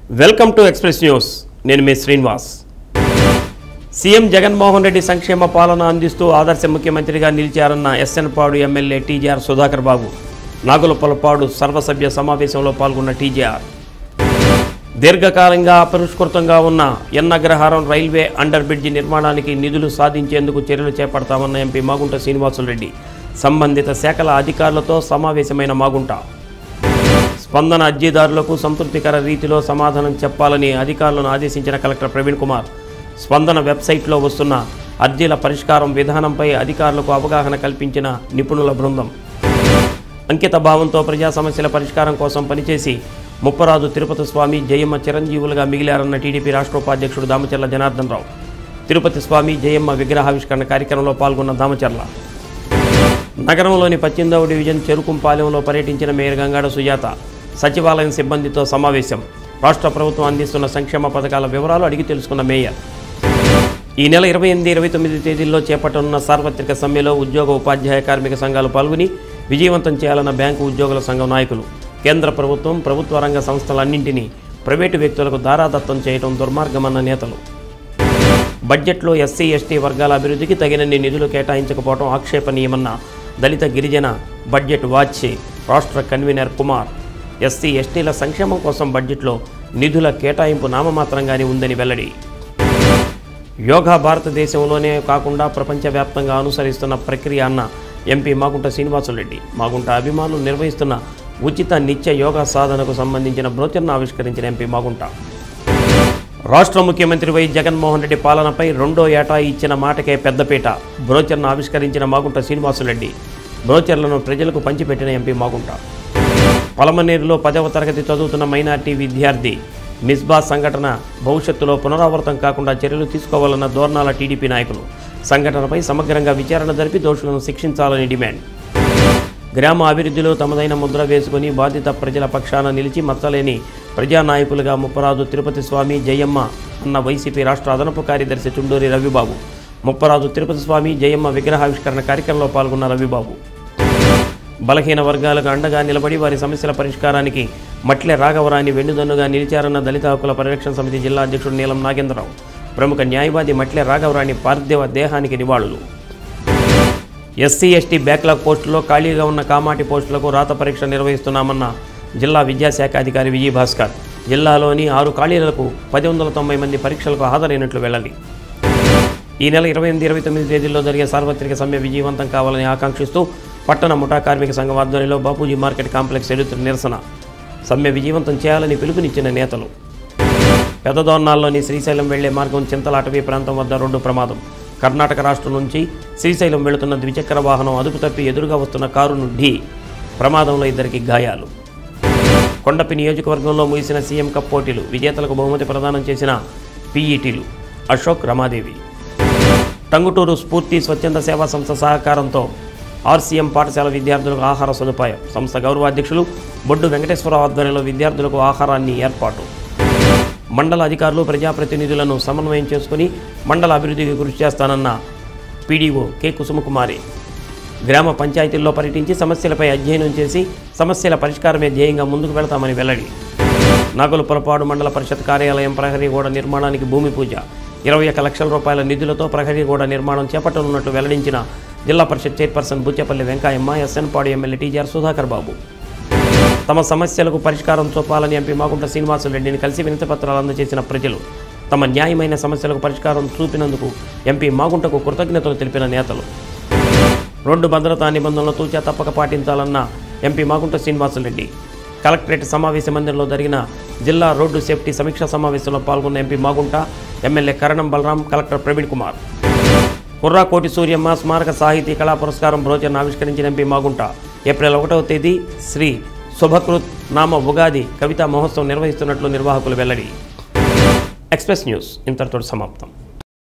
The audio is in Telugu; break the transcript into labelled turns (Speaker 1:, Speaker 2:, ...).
Speaker 1: వెల్కమ్ టు ఎక్స్ప్రెస్ న్యూస్ నేను మీ శ్రీనివాస్ సీఎం జగన్మోహన్ రెడ్డి సంక్షేమ పాలన అందిస్తూ ఆదర్శ ముఖ్యమంత్రిగా నిలిచారన్న SN Padu MLA TGR Sudhakar Babu Nagulapalapadu సర్వసభ్య సమావేశంలో పాల్గొన్న టీజీఆర్ దీర్ఘకాలంగా అపరిష్కృతంగా ఉన్న ఎన్నగ్రహారం రైల్వే అండర్ బ్రిడ్జి నిర్మాణానికి నిధులు సాధించేందుకు చర్యలు చేపడతామన్న ఎంపీ మాగుంట శ్రీనివాసులరెడ్డి సంబంధిత శాఖల అధికారులతో సమావేశమైన మాగుంట స్పందన అర్జీదారులకు సంతృప్తికర రీతిలో సమాధానం చెప్పాలని అధికారులను ఆదేశించిన కలెక్టర్ ప్రవీణ్ కుమార్ స్పందన వెబ్సైట్లో వస్తున్న అర్జీల పరిష్కారం విధానంపై అధికారులకు అవగాహన కల్పించిన నిపుణుల బృందం అంకిత భావంతో ప్రజా సమస్యల పరిష్కారం కోసం పనిచేసి ముప్పరాజు తిరుపతి స్వామి జయమ్మ చిరంజీవులుగా మిగిలారన్న టీడీపీ రాష్ట్ర ఉపాధ్యక్షుడు దామచర్ల జనార్దన్ రావు తిరుపతి స్వామి జయమ్మ విగ్రహావిష్కరణ కార్యక్రమంలో పాల్గొన్న దామచర్ల నగరంలోని పద్దెనిమిదవ డివిజన్ చెరుకుంపాలెంలో పర్యటించిన మేయర్ గంగాడ సుజాత సచివాలయం సిబ్బందితో సమావేశం రాష్ట్ర ప్రభుత్వం అందిస్తున్న సంక్షేమ పథకాల వివరాలు అడిగి తెలుసుకున్న మేయర్ ఈ నెల ఇరవై ఎనిమిది ఇరవై తొమ్మిది తేదీల్లో చేపట్టనున్న సార్వత్రిక సమ్మెలో ఉద్యోగ ఉపాధ్యాయ కార్మిక సంఘాలు పాల్గొని విజయవంతం చేయాలన్న బ్యాంకు ఉద్యోగుల సంఘం నాయకులు కేంద్ర ప్రభుత్వం ప్రభుత్వ రంగ సంస్థలన్నింటినీ ప్రైవేటు వ్యక్తులకు దారాదత్తం చేయడం దుర్మార్గమన్న నేతలు బడ్జెట్లో ఎస్సీ ఎస్టీ వర్గాల అభివృద్ధికి తగినన్ని నిధులు కేటాయించకపోవడం ఆక్షేపణీయమన్న దళిత గిరిజన బడ్జెట్ వాచ్ రాష్ట్ర కన్వీనర్ కుమార్ ఎస్సీ ఎస్టీల సంక్షేమం కోసం బడ్జెట్లో నిధుల కేటాయింపు నామమాత్రంగానే ఉందని వెల్లడి యోగా భారతదేశంలోనే కాకుండా ప్రపంచవ్యాప్తంగా అనుసరిస్తున్న ప్రక్రియ అన్న ఎంపీ మాగుంట శ్రీనివాసులరెడ్డి మాగుంట అభిమానులు నిర్వహిస్తున్న ఉచిత నిత్య యోగా సాధనకు సంబంధించిన బ్రోచర్ను ఆవిష్కరించిన ఎంపీ మాగుంట రాష్ట్ర ముఖ్యమంత్రి వై జగన్మోహన్ రెడ్డి పాలనపై రెండో ఏటా ఇచ్చిన మాటకే పెద్దపీట బ్రోచర్ను ఆవిష్కరించిన మాగుంట శ్రీనివాసులరెడ్డి బ్రోచర్లను ప్రజలకు పంచిపెట్టిన ఎంపీ మాగుంట పలమనేరులో పదవ తరగతి చదువుతున్న మైనార్టీ విద్యార్థి మిస్బా సంఘటన భవిష్యత్తులో పునరావృతం కాకుండా చర్యలు తీసుకోవాలన్న దోర్నాల టీడీపీ నాయకులు సంఘటనపై సమగ్రంగా విచారణ జరిపి దోషులను శిక్షించాలని డిమాండ్ గ్రామ అభివృద్ధిలో తమదైన ముద్ర వేసుకుని బాధిత ప్రజల పక్షాన నిలిచి మచ్చలేని ప్రజానాయకులుగా ముప్పరాజు తిరుపతి స్వామి జయమ్మ అన్న వైసీపీ రాష్ట్ర అదనపు కార్యదర్శి చుండూరి రవిబాబు ముప్పరాజు తిరుపతి స్వామి జయమ్మ విగ్రహావిష్కరణ కార్యక్రమంలో పాల్గొన్న రవిబాబు బలహీన వర్గాలకు అండగా నిలబడి వారి సమస్యల పరిష్కారానికి మట్లె రాఘవరాని వెన్నుదన్నుగా నిలిచారన్న దళిత హక్కుల పరిరక్షణ సమితి జిల్లా అధ్యక్షుడు నీలం నాగేంద్రరావు ప్రముఖ న్యాయవాది మట్లె రాఘవరాని పార్థివ దేహానికి నివాళులు ఎస్సీ ఎస్టీ బ్యాక్లాగ్ పోస్టులో ఖాళీగా ఉన్న కామాటి పోస్టులకు రాత పరీక్ష నిర్వహిస్తున్నామన్న జిల్లా విద్యాశాఖ అధికారి విజయ్ భాస్కర్ జిల్లాలోని ఆరు ఖాళీలకు పది వందల తొంభై మంది పరీక్షలకు హాజరైనట్లు వెల్లడి ఈ నెల ఇరవై ఎనిమిది ఇరవై తొమ్మిది తేదీల్లో జరిగే సార్వత్రిక సమ్మె విజయవంతం కావాలని ఆకాంక్షిస్తూ పట్టణ ముఠా కార్మిక సంఘం ఆధ్వర్యంలో బాపూజీ మార్కెట్ కాంప్లెక్స్ ఎదురు నిరసన సమ్మె విజయవంతం చేయాలని పిలుపునిచ్చిన నేతలు పెద్దదోర్నాల్లోని శ్రీశైలం వెళ్లే మార్గం చింతల అటవీ ప్రాంతం వద్ద రోడ్డు ప్రమాదం కర్ణాటక రాష్ట్రం నుంచి శ్రీశైలం వెళుతున్న ద్విచక్ర వాహనం అదుపు తప్పి ఎదురుగా వస్తున్న కారును ఢీ ప్రమాదంలో ఇద్దరికి గాయాలు కొండపి నియోజకవర్గంలో ముగిసిన సీఎం కప్ పోటీలు విజేతలకు బహుమతి ప్రదానం చేసిన పీఈటీలు అశోక్ రమాదేవి టంగుటూరు స్ఫూర్తి స్వచ్ఛంద సేవా సంస్థ సహకారంతో ఆర్సీఎం పాఠశాల విద్యార్థులకు ఆహార సదుపాయం సంస్థ గౌరవాధ్యక్షులు బొడ్డు వెంకటేశ్వరరావు ఆధ్వర్యంలో విద్యార్థులకు ఆహారాన్ని ఏర్పాటు మండల అధికారులు ప్రజాప్రతినిధులను సమన్వయం చేసుకుని మండల అభివృద్ధికి కృషి చేస్తానన్న పీడీఓ కె కుసుమకుమారి గ్రామ పంచాయతీల్లో పర్యటించి సమస్యలపై అధ్యయనం చేసి సమస్యల పరిష్కారమే ధ్యేయంగా ముందుకు వెళతామని వెల్లడి నాగులపురపాడు మండల పరిషత్ కార్యాలయం ప్రహరీ గోడ నిర్మాణానికి భూమి పూజ ఇరవై ఒక్క లక్షల రూపాయల నిధులతో ప్రహరీ గోడ నిర్మాణం చేపట్టనున్నట్లు వెల్లడించిన Zilla Parishad chairperson Buchepalli Venkayyamma SN Padu MLA TGR Sudhakar Babu తమ సమస్యలకు పరిష్కారం చూపాలని ఎంపీ మాగుంట శ్రీనివాసులరెడ్డిని కలిసి వినతి పత్రాలు అందజేసిన ప్రజలు తమ న్యాయమైన సమస్యలకు పరిష్కారం చూపినందుకు ఎంపీ మాగుంటకు కృతజ్ఞతలు తెలిపిన నేతలు రోడ్డు భద్రతా నిబంధనలు తూచా తప్పక పాటించాలన్న ఎంపీ మాగుంట శ్రీనివాసులరెడ్డి కలెక్టరేట్ సమావేశ మందిరంలో జరిగిన జిల్లా రోడ్డు సేఫ్టీ సమీక్షా సమావేశంలో పాల్గొన్న MP Magunta MLA Karanam Balaram collector Praveen Kumar Kurrakoti Suryamma స్మారక సాహితీ కళా పురస్కారం బ్రోచర్ను ఆవిష్కరించిన ఎంపీ మాగుంట ఏప్రిల్ ఒకటవ తేదీ శ్రీ శుభకృత్ నామ ఉగాది కవితా మహోత్సవం నిర్వహిస్తున్నట్లు నిర్వాహకులు వెల్లడి ఎక్స్ప్రెస్ న్యూస్ ఇంతటితో సమాప్తం